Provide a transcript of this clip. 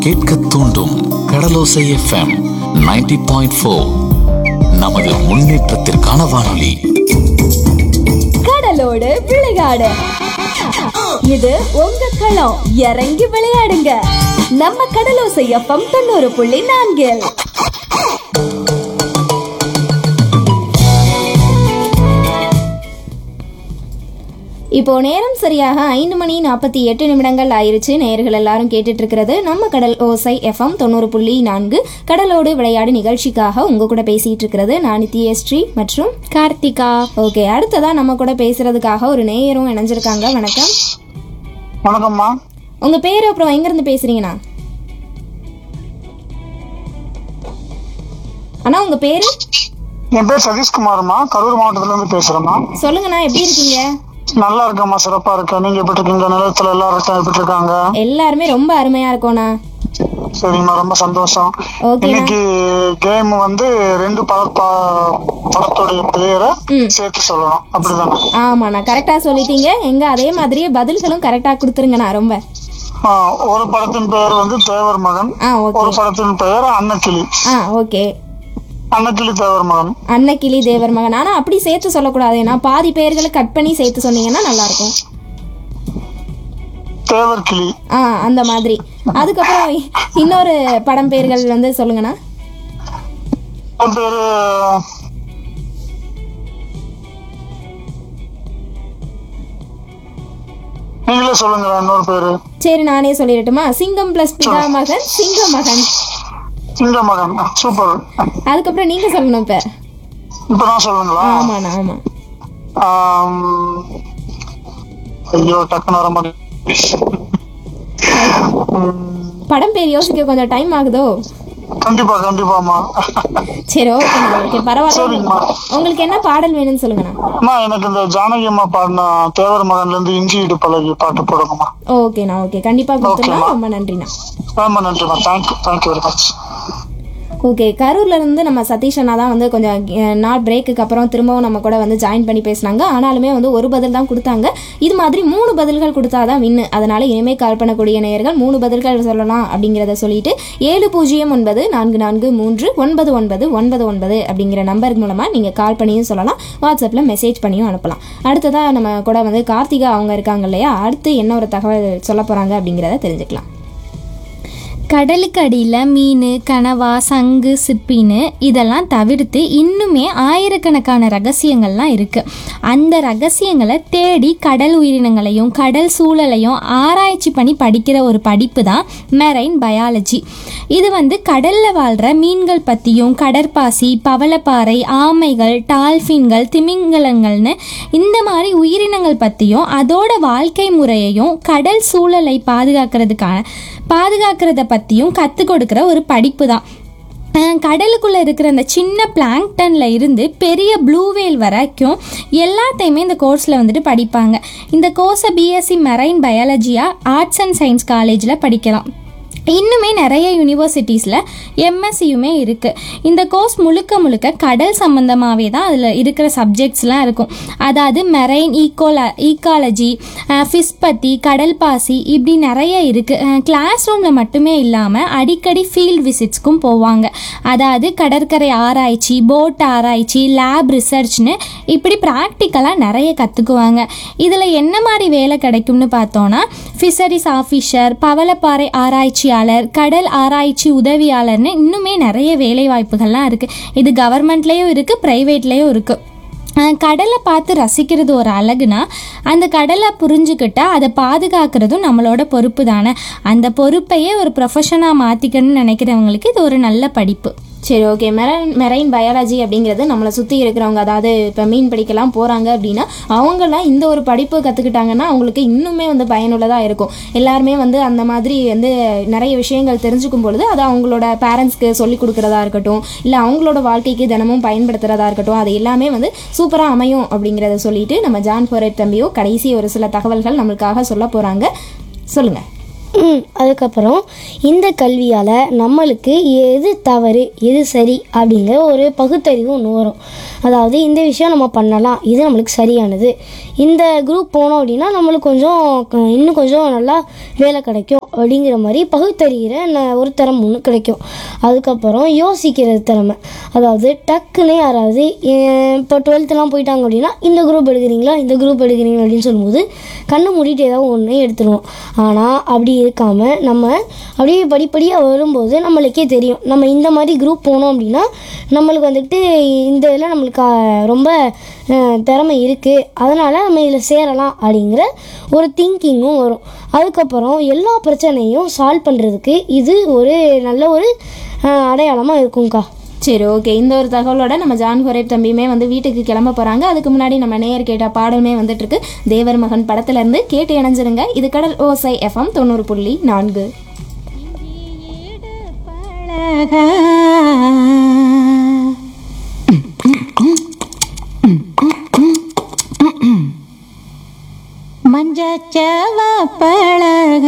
கேட்க தூண்டும் கடலோசை FM 90.4 point four நமது முன்னேற்றத்திற்கான வானொலி கடலோடு விளையாடு இது உங்க களம் இறங்கி விளையாடுங்க நம்ம கடலோசை எஃப்எம் தொண்ணூறு புள்ளி நான்கில் இப்போ நேரம் சரியாக ஐந்து மணி நாற்பத்தி எட்டு நிமிடங்கள் ஆயிருச்சு நேயர்கள் எல்லாரும் கேட்டுட்டு இருக்கிறது நம்ம கடல் ஓசை எஃப்எம் தொண்ணூறு புள்ளி நான்கு கடலோடு விளையாடு நிகழ்ச்சிக்காக உங்க கூட பேசிட்டு இருக்கிறது நான் நித்யஸ்ரீ மற்றும் கார்த்திகா ஓகே அடுத்ததா நம்ம கூட பேசுறதுக்காக ஒரு நேயரும் இணைஞ்சிருக்காங்க வணக்கம் வணக்கம்மா உங்க பேரு அப்புறம் எங்க இருந்து பேசுறீங்கண்ணா அண்ணா உங்க பேரு என் பேர் சதீஷ்குமார்மா கரூர் மாவட்டத்துல இருந்து பேசுறேம்மா சொல்லுங்கண்ணா எப்படி இருக்கீங்க நல்லா இருக்கேம்மா சிறப்பா இருக்கேன் நீங்க எப்படி இருக்கீங்க நிலையத்துல எல்லாரும் இருக்கா எப்படி இருக்காங்க எல்லாருமே ரொம்ப அருமையா இருக்கோண்ணா சரிம்மா ரொம்ப சந்தோஷம் ஓகேண்ணா இன்னைக்கு கேம் வந்து ரெண்டு பட பா- படத்துடைய பெயரை சேர்த்து சொல்லணும் அப்படிதானே ஆமாண்ணா கரெக்டா சொல்லிட்டீங்க எங்க அதே மாதிரியே பதில்களும் கரெக்டா கொடுத்துருங்கண்ணா ரொம்ப ஆ, ஒரு படத்தின் பெயர் வந்து தேவர் மகன் ஆ ஓகே ஒரு படத்தின் பெயர் அன்னக்கிளி ஆ ஓகே அன்னக்கிளி தேவர் மகன் அன்னக்கிளி தேவர் மகன் ஆனா அப்படி சேர்த்து சொல்லக்கூடாது ஏன்னா பாதி பெயர்களை கட் பண்ணி சேர்த்து சொன்னீங்கன்னா நல்லா இருக்கும் தேவர் கிளி ஆ அந்த மாதிரி அதுக்கப்புறம் இன்னொரு படம் பெயர்கள் வந்து சொல்லுங்கண்ணா அவன் பேரு நீங்களே சொல்லுங்க இன்னொரு பேரு சரி நானே சொல்லிடட்டுமா சிங்கம் பிளஸ் பிதா மகன் சிங்க மகன் சிங்க மகன் சூப்பர் அதுக்கப்புறம் நீங்க சொல்லணும் இப்ப இப்ப நான் சொல்லுங்களா ஆமாண்ணா ஆமா ஆம், ஐயோ டக்குன்னு வர மாதிரி படம் பேர் யோசிக்க கொஞ்சம் டைம் ஆகுதோ கண்டிப்பா கண்டிப்பாமா சரி ஓகே ஓகே பரவாயில்ல சரிங்கம்மா உங்களுக்கு என்ன பாடல் வேணும்னு சொல்லுங்கண்ணா அம்மா எனக்கு இந்த ஜானகி அம்மா பாடின தேவர் மகன்ல இருந்து இஞ்சி இடு பழகி பாட்டு போடுங்கம்மா ஓகேண்ணா ஓகே கண்டிப்பா கொடுத்துடலாம் ரொம்ப நன்றிண்ணா ரொம்ப நன்றிம்மா thank you thank you very much okay கரூர்ல இருந்து நம்ம சதீஷ் அண்ணா தான் வந்து கொஞ்சம் அஹ், நாள் பிரேக்குக்கு அப்புறம் திரும்பவும் நம்ம கூட வந்து ஜாயின் பண்ணி பேசினாங்க ஆனாலுமே வந்து ஒரு பதில் தான் கொடுத்தாங்க இது மாதிரி மூணு பதில்கள் கொடுத்தாதான் வின்னு அதனால இனிமே கால் பண்ணக்கூடிய நேயர்கள் மூணு பதில்கள் சொல்லலாம் அப்படிங்கிறத சொல்லிட்டு ஏழு பூஜ்ஜியம் ஒன்பது நான்கு நான்கு மூன்று ஒன்பது ஒன்பது ஒன்பது ஒன்பது அப்படிங்கிற நம்பர் மூலமா நீங்க கால் பண்ணியும் சொல்லலாம் வாட்ஸ்அப்ல மெசேஜ் பண்ணியும் அனுப்பலாம் அடுத்ததா நம்ம கூட வந்து கார்த்திகா அவங்க இருக்காங்க இல்லையா அடுத்து என்ன ஒரு தகவல் சொல்ல போறாங்க அப்படிங்கிறத தெரிஞ்சுக்கலாம் கடலுக்கு அடியில் மீன் கனவா சங்கு சிப்பின்னு இதெல்லாம் தவிர்த்து இன்னுமே ஆயிரக்கணக்கான ரகசியங்கள்லாம் இருக்குது அந்த ரகசியங்களை தேடி கடல் உயிரினங்களையும் கடல் சூழலையும் ஆராய்ச்சி பண்ணி படிக்கிற ஒரு படிப்பு தான் மெரைன் பயாலஜி இது வந்து கடலில் வாழ்கிற மீன்கள் பற்றியும் கடற்பாசி பவளப்பாறை ஆமைகள் டால்ஃபின்கள் திமிங்கலங்கள்னு இந்த மாதிரி உயிரினங்கள் பற்றியும் அதோட வாழ்க்கை முறையையும் கடல் சூழலை பாதுகாக்கிறதுக்கான பாதுகாக்கிறத பற்றியும் கற்றுக் கொடுக்குற ஒரு படிப்பு தான் அஹ் கடலுக்குள்ள இருக்கிற அந்த சின்ன பிளாங்டன்ல இருந்து பெரிய ப்ளூ வேல் வரைக்கும் எல்லாத்தையுமே இந்த கோர்ஸில் வந்துட்டு படிப்பாங்க இந்த கோர்ஸை பிஎஸ்சி மெரைன் பயாலஜியா ஆர்ட்ஸ் அண்ட் சயின்ஸ் காலேஜில் படிக்கலாம் இன்னுமே நிறைய யூனிவர்சிட்டிஸில் எம்எஸ்சியுமே இருக்குது இந்த கோர்ஸ் முழுக்க முழுக்க கடல் சம்மந்தமாகவே தான் அதில் இருக்கிற சப்ஜெக்ட்ஸ்லாம் இருக்கும் அதாவது மெரைன் ஈக்கோல ஈக்காலஜி ஃபிஷ் பற்றி கடல் பாசி இப்படி நிறைய இருக்குது கிளாஸ் ரூமில் மட்டுமே இல்லாமல் அடிக்கடி ஃபீல்ட் விசிட்ஸ்க்கும் போவாங்க அதாவது கடற்கரை ஆராய்ச்சி போட் ஆராய்ச்சி லேப் ரிசர்ச்னு இப்படி ப்ராக்டிக்கலாக நிறைய கற்றுக்குவாங்க இதில் என்ன மாதிரி வேலை கிடைக்கும்னு பார்த்தோன்னா ஃபிஷரிஸ் ஆஃபீஸர் பவளப்பாறை ஆராய்ச்சியாளர் கடல் ஆராய்ச்சி உதவியாளர்னு இன்னுமே நிறைய வேலை வாய்ப்புகள்லாம் இருக்குது இது கவர்மெண்ட்லேயும் இருக்குது ப்ரைவேட்லேயும் இருக்குது அஹ் கடலை பார்த்து ரசிக்கிறது ஒரு அழகுனா அந்த கடலை புரிஞ்சுக்கிட்டா அதை பாதுகாக்கிறதும் நம்மளோட பொறுப்பு தானே அந்த பொறுப்பையே ஒரு ப்ரொஃபஷனாக மாற்றிக்கணும்னு நினைக்கிறவங்களுக்கு இது ஒரு நல்ல படிப்பு சரி ஓகே மெரைன் மெரைன் பயாலஜி அப்படிங்கிறது நம்மளை சுற்றி இருக்கிறவங்க அதாவது இப்போ மீன் பிடிக்கலாம் போகிறாங்க அப்படின்னா அவங்கெல்லாம் இந்த ஒரு படிப்பு கற்றுக்கிட்டாங்கன்னா அவங்களுக்கு இன்னுமே வந்து பயனுள்ளதாக இருக்கும் எல்லாருமே வந்து அந்த மாதிரி வந்து நிறைய விஷயங்கள் தெரிஞ்சுக்கும் பொழுது அது அவங்களோட பேரண்ட்ஸ்க்கு சொல்லி கொடுக்குறதா இருக்கட்டும் இல்லை அவங்களோட வாழ்க்கைக்கு தினமும் பயன்படுத்துகிறதா இருக்கட்டும் அது எல்லாமே வந்து சூப்பராக அமையும் அப்படிங்கிறத சொல்லிட்டு நம்ம ஜான் ஃபோரட் தம்பியோ கடைசி ஒரு சில தகவல்கள் நம்மளுக்காக சொல்ல போகிறாங்க சொல்லுங்கள் ம் அதுக்கப்புறம் இந்த கல்வியால் நம்மளுக்கு எது தவறு எது சரி அப்படிங்கிற ஒரு பகுத்தறிவு ஒன்று வரும் அதாவது இந்த விஷயம் நம்ம பண்ணலாம் இது நம்மளுக்கு சரியானது இந்த குரூப் போனோம் அப்படின்னா நம்மளுக்கு கொஞ்சம் க- இன்னும் கொஞ்சம் நல்லா வேலை கிடைக்கும் அப்படிங்கிற மாதிரி பகுத்தறிகிற ந- ஒரு திறமை ஒன்று கிடைக்கும் அதுக்கப்புறம் யோசிக்கிறது திறமை அதாவது டக்குன்னு யாராவது அஹ், இப்போ டுவெல்த்துலாம் போயிட்டாங்க அப்படின்னா இந்த குரூப் எடுக்கிறீங்களா இந்த குரூப் எடுக்கிறீங்களா அப்படின்னு சொல்லும்போது கண்ணை மூடிட்டு ஏதாவது ஒன்று எடுத்துருவோம் ஆனால் அப்படி இருக்காமல் நம்ம அப்படியே படிப்படியாக வரும்போது நம்மளுக்கே தெரியும் நம்ம இந்த மாதிரி குரூப் போனோம் அப்படின்னா நம்மளுக்கு வந்துட்டு இந்த இதில் நம்மளுக்கு அஹ், ரொம்ப அஹ், திறமை இருக்குது அதனால் நம்ம இதில் சேரலாம் அப்படிங்கிற ஒரு திங்கிங்கும் வரும் அதுக்கப்புறம் எல்லா பிரச்சனையும் சால்வ் பண்ணுறதுக்கு இது ஒரு நல்ல ஒரு அடையாளமாக இருக்கும்க்கா சரி ஓகே இந்த ஒரு தகவலோட நம்ம ஜான் ஹொரேப் தம்பியுமே வந்து வீட்டுக்கு கிளம்ப போறாங்க அதுக்கு முன்னாடி நம்ம நேயர் கேட்ட பாடலுமே வந்துட்டு இருக்கு தேவர் மகன் படத்துல இருந்து கேட்டு இணைஞ்சிருங்க இது கடல் ஓசை எஃப்எம் தொண்ணூறு புள்ளி நான்கு மஞ்சச்சவ பழக